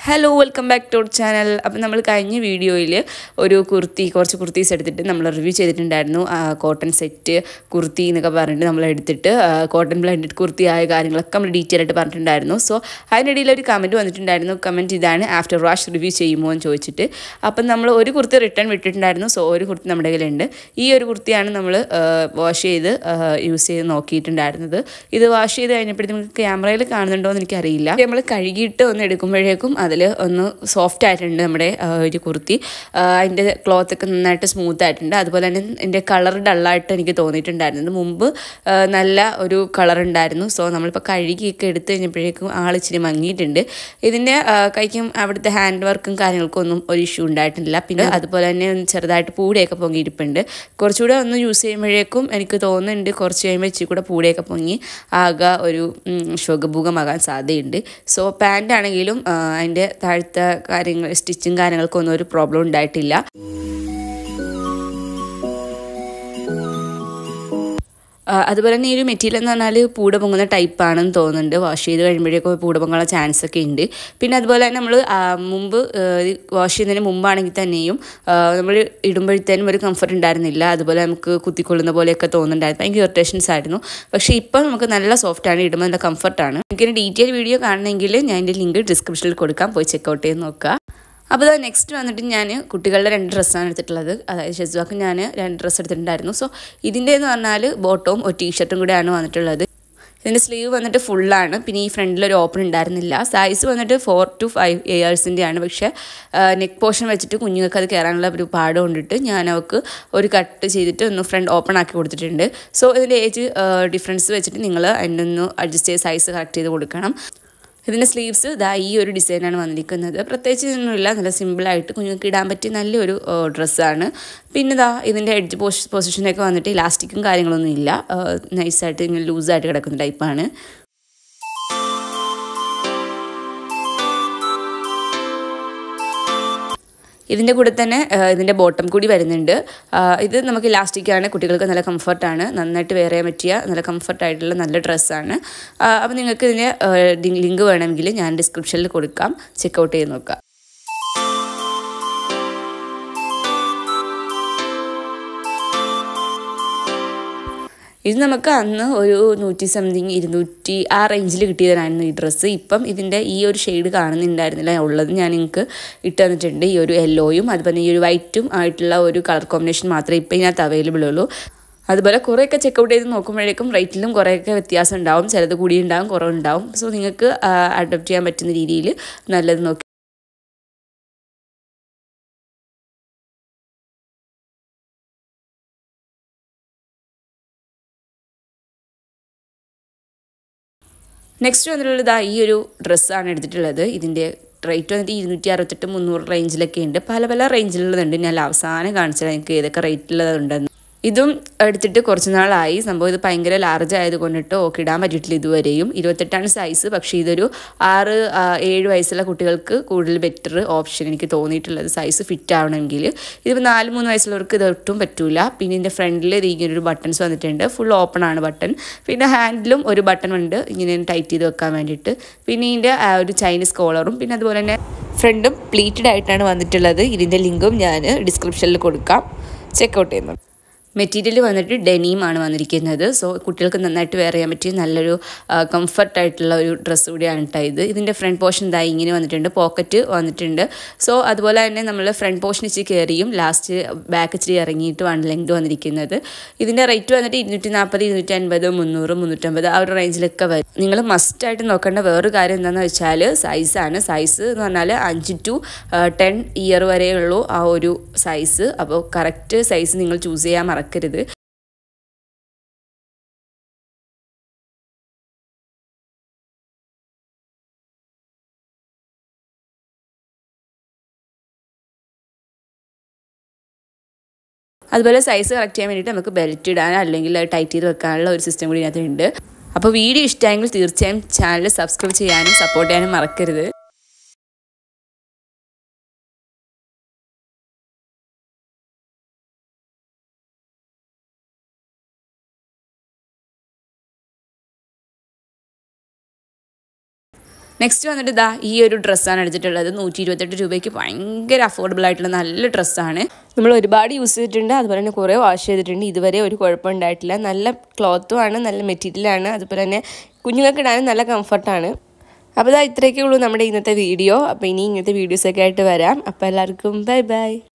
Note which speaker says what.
Speaker 1: hello welcome back to our channel അപ്പം നമ്മൾ കഴിഞ്ഞ വീഡിയോയിൽ ഒരു കുർത്തി കുറച്ച് കുർത്തീസ് എടുത്തിട്ട് നമ്മൾ റിവ്യൂ ചെയ്തിട്ടുണ്ടായിരുന്നു കോട്ടൺ സെറ്റ് കുർത്തി എന്നൊക്കെ പറഞ്ഞിട്ട് നമ്മൾ എടുത്തിട്ട് കോട്ടൺ ബ്ലെൻഡഡ് കുർത്തി ആയ കാര്യങ്ങളൊക്കെ നമ്മൾ ഡീറ്റെയിൽ ആയിട്ട് പറഞ്ഞിട്ടുണ്ടായിരുന്നു സോ അതിനിടയിൽ ഒരു കമൻറ്റ് വന്നിട്ടുണ്ടായിരുന്നു കമൻറ്റ് ഇതാണ് ആഫ്റ്റർ വാഷ് റിവ്യൂ ചെയ്യുമോ എന്ന് ചോദിച്ചിട്ട് അപ്പം നമ്മൾ ഒരു കുർത്തി റിട്ടേൺ വിട്ടിട്ടുണ്ടായിരുന്നു സോ ഒരു കുർത്തി നമ്മുടെ കയ്യിലുണ്ട് ഈ ഒരു കുർത്തിയാണ് നമ്മൾ വാഷ് ചെയ്ത് യൂസ് ചെയ്ത് നോക്കിയിട്ടുണ്ടായിരുന്നത് ഇത് വാഷ് ചെയ്ത് കഴിഞ്ഞപ്പോഴത്തേക്ക് നിങ്ങൾക്ക് ക്യാമറയിൽ കാണുന്നുണ്ടോ എന്ന് എനിക്കറിയില്ല നമ്മൾ കഴുകിയിട്ട് ഒന്ന് എടുക്കുമ്പോഴേക്കും അതിൽ ഒന്ന് സോഫ്റ്റ് ആയിട്ടുണ്ട് നമ്മുടെ ആ, ഒരു കുർത്തി ആ, അതിൻ്റെ ക്ലോത്ത് ഒക്കെ നന്നായിട്ട് സ്മൂത്ത് ആയിട്ടുണ്ട് അതുപോലെ തന്നെ എൻ്റെ കളർ ഡള്ളായിട്ട് എനിക്ക് തോന്നിയിട്ടുണ്ടായിരുന്നു മുമ്പ് ആ, നല്ല ഒരു കളർ ഉണ്ടായിരുന്നു സോ നമ്മളിപ്പോൾ കഴുകിയൊക്കെ എടുത്തു കഴിഞ്ഞപ്പോഴേക്കും ആളിച്ചിരി മങ്ങിയിട്ടുണ്ട് ഇതിൻ്റെ ആ, കൈക്കും അവിടുത്തെ ഹാൻഡ് വർക്കും കാര്യങ്ങൾക്കും ഒന്നും ഒരു ഇഷ്യൂ ഉണ്ടായിട്ടില്ല പിന്നെ അതുപോലെ തന്നെ ഒന്ന് ചെറുതായിട്ട് പൂടെയൊക്കെ പൊങ്ങിയിരിപ്പുണ്ട് കുറച്ചുകൂടെ ഒന്ന് യൂസ് ചെയ്യുമ്പോഴേക്കും എനിക്ക് തോന്നുന്നുണ്ട് കുറച്ച് കഴിയുമ്പോൾ ഇച്ചിരി കൂടെ പൂടെയൊക്കെ പൊങ്ങി ആകെ ഒരു ഉം, ശോകഭൂകമാകാൻ സാധ്യതയുണ്ട് സോ പാൻ്റ് ആണെങ്കിലും ആ, അതിൻ്റെ താഴത്തെ കാര്യങ്ങൾ സ്റ്റിച്ചും കാര്യങ്ങൾക്കൊന്നും ഒരു പ്രോബ്ലം ഉണ്ടായിട്ടില്ല ആ, അതുപോലെ തന്നെ ഈ ഒരു മെറ്റീരിയൽ എന്ന് പറഞ്ഞാൽ പൂട പൊങ്ങുന്ന ടൈപ്പാണെന്ന് തോന്നുന്നുണ്ട് വാഷ് ചെയ്ത് കഴിയുമ്പോഴേക്കും പൂട പൊങ്ങാനുള്ള ചാൻസ് ഒക്കെ ഉണ്ട് പിന്നെ അതുപോലെ തന്നെ നമ്മൾ മുമ്പ് വാഷ് ചെയ്യുന്നതിന് മുമ്പാണെങ്കിൽ തന്നെയും നമ്മൾ ഇടുമ്പോഴത്തേനും ഒരു കംഫർട്ട് ഉണ്ടായിരുന്നില്ല അതുപോലെ നമുക്ക് കുത്തിക്കൊള്ളുന്ന പോലെയൊക്കെ തോന്നുന്നുണ്ടായിരുന്നു ഭയങ്കര ഇറിറ്റേഷൻസ് ആയിരുന്നു പക്ഷേ ഇപ്പോൾ നമുക്ക് നല്ല സോഫ്റ്റാണ് ഇടുമ്പോൾ നല്ല കംഫർട്ടാണ് എനിക്കൊരു ഡീറ്റെയിൽ വീഡിയോ കാണണമെങ്കിൽ ഞാൻ എൻ്റെ ലിങ്ക് ഡിസ്ക്രിപ്ഷനിൽ കൊടുക്കാം പോയി ചെക്കൗട്ട് ചെയ്ത് നോക്കുക അപ്പോൾ അത് നെക്സ്റ്റ് വന്നിട്ട് ഞാൻ കുട്ടികളുടെ രണ്ട് ഡ്രസ്സാണ് എടുത്തിട്ടുള്ളത് അതായത് ഷെസ്വാക്ക് ഞാൻ രണ്ട് ഡ്രസ്സ് എടുത്തിട്ടുണ്ടായിരുന്നു സോ ഇതിൻ്റെ എന്ന് പറഞ്ഞാൽ ബോട്ടവും ഒരു ടീഷർട്ടും കൂടെയാണ് വന്നിട്ടുള്ളത് ഇതിൻ്റെ സ്ലീവ് വന്നിട്ട് ഫുള്ളാണ് പിന്നെ ഈ ഫ്രണ്ടിൽ ഒരു ഓപ്പൺ ഉണ്ടായിരുന്നില്ല സൈസ് വന്നിട്ട് ഫോർ ടു ഫൈവ് ഇയേഴ്സിൻ്റെ ആണ് പക്ഷേ നെക്ക് പോർഷൻ വെച്ചിട്ട് കുഞ്ഞുങ്ങൾക്ക് അത് കയറാനുള്ള ഒരു പാട് കൊണ്ടിട്ട് ഞാൻ അവൾക്ക് ഒരു കട്ട് ചെയ്തിട്ട് ഒന്ന് ഫ്രണ്ട് ഓപ്പൺ ആക്കി കൊടുത്തിട്ടുണ്ട് സോ ഇതിൻ്റെ ഏജ് ഡിഫറൻസ് വെച്ചിട്ട് നിങ്ങൾ അതിൻ്റെ ഒന്ന് അഡ്ജസ്റ്റ് ചെയ്ത് സൈസ് കറക്റ്റ് ചെയ്ത് കൊടുക്കണം ഇതിൻ്റെ സ്ലീവ്സ് ഇതാ ഈ ഒരു ഡിസൈനാണ് വന്നിരിക്കുന്നത് പ്രത്യേകിച്ച് ഇതൊന്നുമില്ല നല്ല സിമ്പിളായിട്ട് കുഞ്ഞുങ്ങൾക്ക് ഇടാൻ പറ്റിയ നല്ലൊരു ഡ്രസ്സാണ് പിന്നെ ഇതാ ഇതിൻ്റെ എഡ്ജ് പോഷ് പൊസിഷനൊക്കെ വന്നിട്ട് ഇലാസ്റ്റിക്കും കാര്യങ്ങളൊന്നും ഇല്ല നൈസായിട്ട് ഇങ്ങനെ ലൂസായിട്ട് കിടക്കുന്ന ടൈപ്പാണ് ഇതിൻ്റെ കൂടെ തന്നെ ആ, ഇതിൻ്റെ ബോട്ടം കൂടി വരുന്നുണ്ട് ആ, ഇത് നമുക്ക് ഇലാസ്റ്റിക്കാണ് കുട്ടികൾക്ക് നല്ല കംഫർട്ടാണ് നന്നായിട്ട് വെയർ ചെയ്യാൻ പറ്റിയ നല്ല കംഫർട്ടായിട്ടുള്ള നല്ല ഡ്രസ്സാണ് അപ്പോൾ നിങ്ങൾക്ക് ഇതിൻ്റെ ലിങ്ക് വേണമെങ്കിൽ ഞാൻ ഡിസ്ക്രിപ്ഷനിൽ കൊടുക്കാം ചെക്കൗട്ട് ചെയ്ത് നോക്കാം ഇത് നമുക്ക് അന്ന് ഒരു നൂറ്റി സംതിങ് ഇരുന്നൂറ്റി ആ റേഞ്ചിൽ കിട്ടിയതായിരുന്നു ഈ ഡ്രസ്സ് ഇപ്പം ഇതിൻ്റെ ഈ ഒരു ഷെയ്ഡ് കാണുന്നുണ്ടായിരുന്നില്ല ഉള്ളത് ഞാൻ നിങ്ങൾക്ക് ഇട്ട് തന്നിട്ടുണ്ട് ഈ ഒരു യെല്ലോയും അതുപോലെ ഈ ഒരു വൈറ്റും ആയിട്ടുള്ള ഒരു കളർ കോമ്പിനേഷൻ മാത്രമേ ഇപ്പം ഇതിനകത്ത് അവൈലബിൾ ഉള്ളൂ അതുപോലെ കുറേയൊക്കെ ചെക്കൗട്ട് ചെയ്ത് നോക്കുമ്പോഴേക്കും റേറ്റിലും കുറേയൊക്കെ വ്യത്യാസം ഉണ്ടാവും ചിലത് കൂടി ഉണ്ടാവും കുറവുണ്ടാവും സോ നിങ്ങൾക്ക് അഡോപ്റ്റ് ചെയ്യാൻ പറ്റുന്ന രീതിയിൽ നല്ലത് നോക്കി നെക്സ്റ്റ് വന്നിട്ടുള്ളത് ഇതാ ഈ ഒരു ഡ്രസ്സാണ് എടുത്തിട്ടുള്ളത് ഇതിൻ്റെ റേറ്റ് വന്നിട്ട് ഇരുന്നൂറ്റി അറുപത്തെട്ട് മുന്നൂറ് റേഞ്ചിലൊക്കെ ഉണ്ട് പല പല റേഞ്ചിലുള്ളതുണ്ട് ഞാൻ അവസാനം കാണിച്ചത് എനിക്ക് ഏതൊക്കെ റേറ്റിലുള്ളതുണ്ടെന്ന് ഇതും എടുത്തിട്ട് കുറച്ച് നാളായി സംഭവം ഇത് ഭയങ്കര ലാർജ് ആയതുകൊണ്ടിട്ട് ഓക്കെ ഇടാൻ പറ്റിയിട്ടില്ല ഇതുവരെയും ഇരുപത്തെട്ടാണ് സൈസ് പക്ഷേ ഇതൊരു ആറ് ആ, ഏഴ് വയസ്സുള്ള കുട്ടികൾക്ക് കൂടുതൽ ബെറ്റർ ഓപ്ഷൻ എനിക്ക് തോന്നിയിട്ടുള്ളത് സൈസ് ഫിറ്റ് ആവണമെങ്കിൽ ഇതിപ്പോൾ നാല് മൂന്ന് വയസ്സുള്ളവർക്ക് ഇത് ഒട്ടും പറ്റൂല പിന്നെ ഇതിൻ്റെ ഫ്രണ്ടിൽ ഇങ്ങനെ ഒരു ബട്ടൺസ് വന്നിട്ടുണ്ട് ഫുൾ ഓപ്പൺ ആണ് ബട്ടൺ പിന്നെ ഹാൻഡിലും ഒരു ബട്ടൺ ഉണ്ട് ഇങ്ങനെ ടൈറ്റ് ചെയ്ത് വെക്കാൻ വേണ്ടിയിട്ട് പിന്നെ ഇതിൻ്റെ ആ ഒരു ചൈനീസ് കോളറും പിന്നെ അതുപോലെ തന്നെ ഫ്രണ്ടും പ്ലീറ്റഡ് ആയിട്ടാണ് വന്നിട്ടുള്ളത് ഇതിൻ്റെ ലിങ്കും ഞാൻ ഡിസ്ക്രിപ്ഷനിൽ കൊടുക്കാം ചെക്കൗട്ട് ചെയ്യുന്നു മെറ്റീരിയൽ വന്നിട്ട് ഡെനിയുമാണ് വന്നിരിക്കുന്നത് സോ കുട്ടികൾക്ക് നന്നായിട്ട് വെയർ ചെയ്യാൻ പറ്റിയ നല്ലൊരു കംഫർട്ടായിട്ടുള്ള ഒരു ഡ്രസ്സ് കൂടിയാണ് കേട്ടോ ഇത് ഇതിൻ്റെ ഫ്രണ്ട് പോർഷൻ ഇതായി ഇങ്ങനെ വന്നിട്ടുണ്ട് പോക്കറ്റ് വന്നിട്ടുണ്ട് സോ അതുപോലെ തന്നെ നമ്മൾ ഫ്രണ്ട് പോർഷൻ ഇച്ചിരി കയറിയും ലാസ്റ്റ് ബാക്ക് ഇച്ചിരി ഇറങ്ങിയിട്ടുമാണ് ലെങ്ത് വന്നിരിക്കുന്നത് ഇതിൻ്റെ റേറ്റ് വന്നിട്ട് ഇരുന്നൂറ്റി നാൽപ്പത് ഇരുന്നൂറ്റി അൻപത് മുന്നൂറ് മുന്നൂറ്റമ്പത് ആ ഒരു റേഞ്ചിലൊക്കെ വരും നിങ്ങൾ മസ്റ്റായിട്ട് നോക്കേണ്ട വേറൊരു കാര്യം എന്താണെന്ന് വെച്ചാൽ സൈസാണ് സൈസ് എന്ന് പറഞ്ഞാൽ അഞ്ച് ടു ടെൻ ഇയർ വരെയുള്ളൂ ആ ഒരു സൈസ് അപ്പോൾ കറക്റ്റ് സൈസ് നിങ്ങൾ ചൂസ് ചെയ്യാൻ മറക്കരുത് അതുപോലെ സൈസ് കറക്റ്റ് ചെയ്യാൻ വേണ്ടിയിട്ട് നമുക്ക് ബെൽറ്റ് ഇടാൻ അല്ലെങ്കിൽ ടൈറ്റ് ചെയ്ത് വെക്കാനുള്ള ഒരു സിസ്റ്റം കൂടി ഇതിനകത്തുണ്ട് അപ്പോൾ വീഡിയോ ഇഷ്ടമായെങ്കിൽ തീർച്ചയായും ചാനൽ സബ്സ്ക്രൈബ് ചെയ്യാനും സപ്പോർട്ട് ചെയ്യാനും മറക്കരുത് നെക്സ്റ്റ് വന്നിട്ട് ഇതാ ഈ ഒരു ഡ്രസ്സാണ് എടുത്തിട്ടുള്ളത് നൂറ്റി ഇരുപത്തെട്ട് രൂപയ്ക്ക് ഭയങ്കര അഫോർഡബിൾ ആയിട്ടുള്ള നല്ല ഡ്രസ്സാണ് നമ്മൾ ഒരുപാട് യൂസ് ചെയ്തിട്ടുണ്ട് അതുപോലെ തന്നെ കുറേ വാഷ് ചെയ്തിട്ടുണ്ട് ഇതുവരെ ഒരു കുഴപ്പം ഉണ്ടായിട്ടില്ല നല്ല ക്ലോത്തും ആണ് നല്ല മെറ്റീരിയലാണ് അതുപോലെ തന്നെ കുഞ്ഞുങ്ങൾക്ക് ഇടാനും നല്ല കംഫർട്ടാണ് അപ്പോൾ ഇതാ ഇത്രയൊക്കെ ഉള്ളൂ നമ്മുടെ ഇന്നത്തെ വീഡിയോ അപ്പോൾ ഇനി ഇങ്ങനത്തെ വീഡിയോസൊക്കെ ആയിട്ട് വരാം അപ്പോൾ എല്ലാവർക്കും ബൈ ബൈ